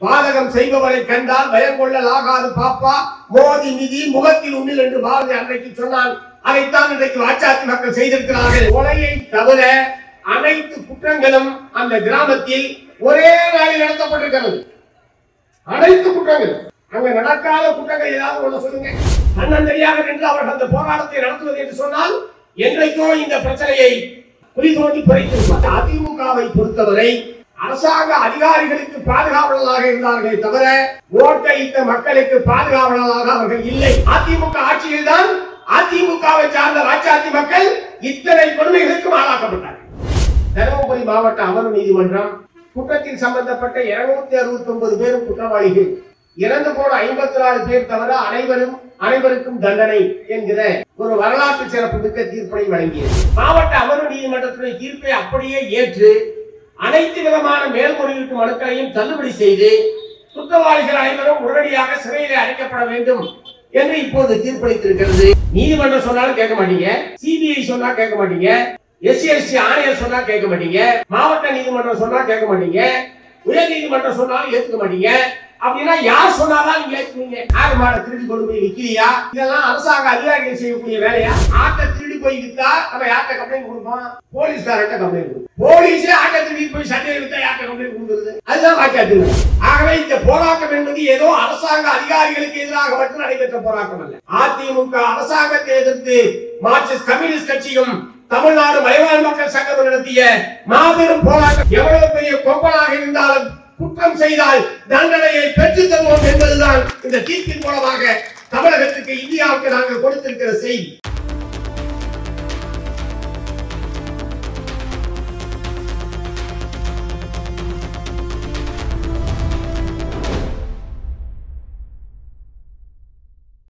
பாதகம் செய்பவரை கண்டால் பயம் கொள்ளலாகாது பாப்பா மோதி மிதி முகத்தில் உண்ணில் என்று பாரதி அன்றைக்கு சொன்னான் அதைத்தான் இன்றைக்கு வாச்சாத்தி மக்கள் செய்திருக்கிறார்கள் கொலையை தவிர அனைத்து குற்றங்களும் அந்த கிராமத்தில் ஒரே நாளில் நடத்தப்பட்டிருக்கிறது அனைத்து குற்றங்கள் அங்க நடக்காத குற்றங்கள் ஏதாவது ஒண்ணு சொல்லுங்க தன்னந்தனியாக நின்று அவர்கள் அந்த போராட்டத்தை நடத்துவது என்று சொன்னால் என்றைக்கோ இந்த பிரச்சனையை குழி தோண்டி புரைத்திருப்பார் அதிமுகவை பொறுத்தவரை அரசாங்க அதிகாரிகளுக்கு பாதுகாவலராக இருந்தார்களே தவிர ஓட்டளித்த மக்களுக்கு பாதுகாவலராக அவர்கள் இல்லை அதிமுக ஆட்சியில் தான் அதிமுகவை சார்ந்த ராஜாத்தி மக்கள் இத்தனை கொடுமைகளுக்கும் ஆளாக்கப்பட்டார்கள் தருமபுரி மாவட்ட அமர்வு நீதிமன்றம் குற்றத்தில் சம்பந்தப்பட்ட இருநூத்தி அறுபத்தி ஒன்பது பேரும் குற்றவாளிகள் இறந்து போன ஐம்பத்தி நாலு பேர் தவிர அனைவரும் அனைவருக்கும் தண்டனை என்கிற ஒரு வரலாற்று சிறப்பு மிக்க தீர்ப்பினை வழங்கியது மாவட்ட அமர்வு நீதிமன்றத்துடைய தீர்ப்பை அப்படியே ஏற்று அனைத்து விதமான மேல்முறையீட்டு மனுக்களையும் தள்ளுபடி செய்து குற்றவாளிகள் அனைவரும் உடனடியாக சிறையிலே அடைக்கப்பட வேண்டும் என்று இப்போது தீர்ப்பளித்திருக்கிறது நீதிமன்றம் சொன்னாலும் கேட்க மாட்டீங்க சிபிஐ சொன்னா கேட்க மாட்டீங்க எஸ்சிஎஸ்டி ஆணையர் சொன்னா கேட்க மாட்டீங்க மாவட்ட நீதிமன்றம் சொன்னா கேட்க மாட்டீங்க உயர் நீதிமன்றம் சொன்னாலும் ஏத்துக்க மாட்டீங்க அப்படின்னா யார் சொன்னாதான் நீங்க ஏத்துக்குவீங்க ஆறு மாட திருடி கொண்டு போய் விக்கிறியா இதெல்லாம் அரசாங்க அதிகாரிகள் செய்யக்கூடிய வேலையா ஆட்டை திருடி போய் வித்தா நம்ம யார்கிட்ட கம்ப்ளைண்ட் கொடுப்போம் போலீஸ்காரர்கிட்ட கம்ப்ளைண்ட் கொடுப்போம் போலீஸே ஆட்டை திருடி போய் சட்டையை வித்தா யார்கிட்ட கம்ப்ளைண்ட் கொடுக்குறது அதுதான் வாக்காட்டு ஆகவே இந்த போராட்டம் என்பது ஏதோ அரசாங்க அதிகாரிகளுக்கு எதிராக மட்டும் நடைபெற்ற போராட்டம் அல்ல அதிமுக அரசாங்கத்தை எதிர்த்து மார்க்சிஸ்ட் கம்யூனிஸ்ட் கட்சியும் தமிழ்நாடு மலைவாழ் மக்கள் சங்கம் நடத்திய மாபெரும் போராட்டம் எவ்வளவு பெரிய கொம்பனாக இருந்தாலும் குற்றம் செய்தால் தண்டனையை பெற்றுத் தருவோம் என்பதுதான் இந்த தீர்ப்பின் மூலமாக தமிழகத்துக்கு இந்தியாவுக்கு நாங்கள் கொடுத்திருக்கிற செய்தி